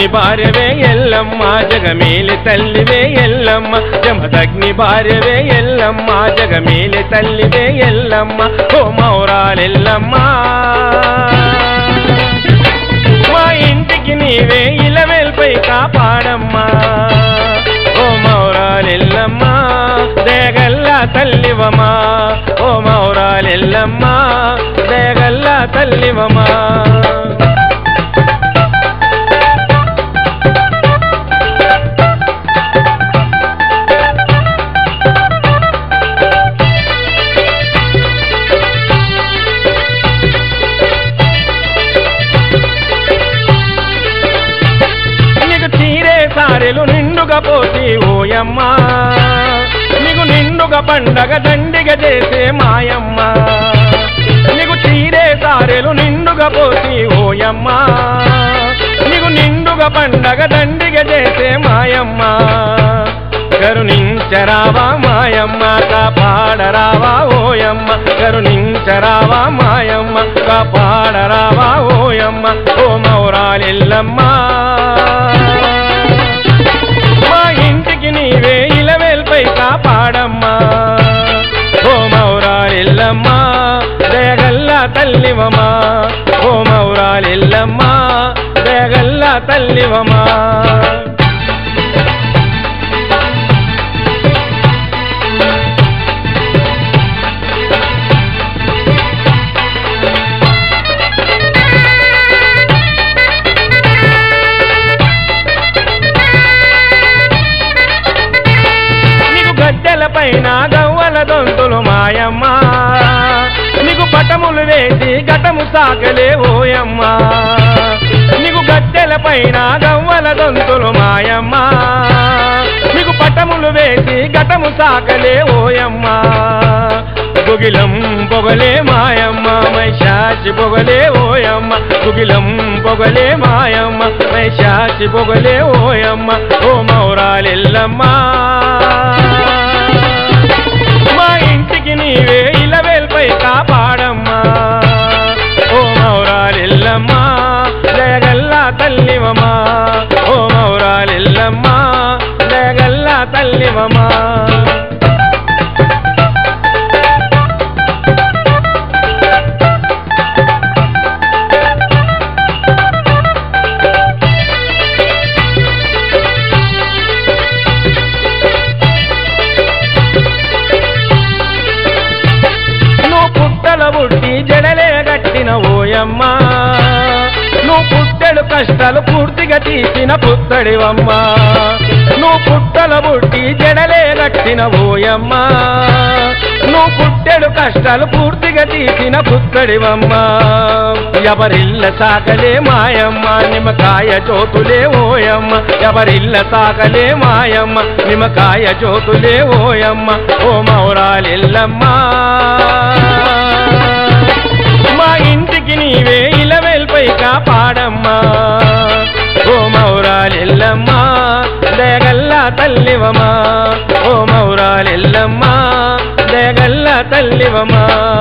జమదగ్ని భార్యవే ఎల్లమ్మ జగమేలి తల్లివే ఎల్లమ్మ జమదగ్ని భార్యవే ఎల్లమ్మ జగమేలి తల్లివే ఎల్లమ్మ ఓ మౌరాలెల్లమ్మ మా ఇంటికి నీవే ఇలవేల్పై కాపాడమ్మా ఓ మౌరాలెల్లమ్మ దేగల్లా తల్లివమా ఓ మౌరాలెల్లమ్మ దేగల్లా తల్లివమా నీకు చీరే సారెలు నిండుగా పోసి ఓయమ్మ నీకు నిండుగా పండగ దండిగ చేసే మాయమ్మ నీకు చీరే సారెలు నిండుగా పోసి ఓయమ్మ నీకు నిండుగా పండగ దండిగ చేసే మాయమ్మ కరుణించరావా మాయమ్మ కాపాడరావా ఓయమ్మ కరుణించరావా మాయమ్మ కాపాడరావా ఓయమ్మ ఓ మౌరాలెల్లమ్మ మా ఇంటికి నీవే ఇలవేల్పై కాపాడమ్మా ఓ మౌరాలెల్లమ్మ దయగల్లా తల్లివమా ఓ మౌరాలెల్లమ్మ దయగల్లా తల్లివమా నీకు గద్దెల పైన గవ్వల దొంతులు మాయమ్మ నీకు పటములు వేసి ఘటము సాకలే ఓయమ్మ నీకు గద్దెల పైన గవ్వల దొంతులు మాయమ్మ నీకు పటములు వేసి ఘటము సాకలే ఓయమ్మ గుగిలం పొగలే మాయమ్మ మైషాచి పొగలే ఓయమ్మ గుగిలం పొగలే మాయమ్మ మైషాచి పొగలే ఓయమ్మ ఓ మౌరాలెల్లమ్మ మా ఇంటికి నీవే ఇలవేల్పై కాపాడమ్మా ఓ మౌరాలెల్లమ్మ దయగల్లా తల్లివమా ఓ మౌరాలెల్లమ్మ దయగల్లా తల్లివమా నువ్వు పుట్టల పుట్టి జడలే కట్టిన ఓయమ్మ నువ్వు పుట్టెడు కష్టాలు పూర్తిగా తీసిన పుత్తడివమ్మ నువ్వు పుట్టల పుట్టి జడలే కట్టిన ఓయమ్మ నువ్వు పుట్టెడు కష్టాలు పూర్తిగా తీసిన పుత్తడివమ్మ ఎవరిల్ల సాకలే మాయమ్మ నిమ్మకాయ జ్యోతులే ఓయమ్మ ఎవరిల్ల సాకలే మాయమ్మ నిమ్మకాయ జ్యోతులే ఓయమ్మ ఓ మౌరాలెల్లమ్మ మా ఇంటికి నీవే ఇలవేల్పై కాపాడమ్మా ఓ మౌరాలెల్లమ్మ దయగల్లా తల్లివమా ఓ మౌరాలెల్లమ్మ దయగల్లా తల్లివమా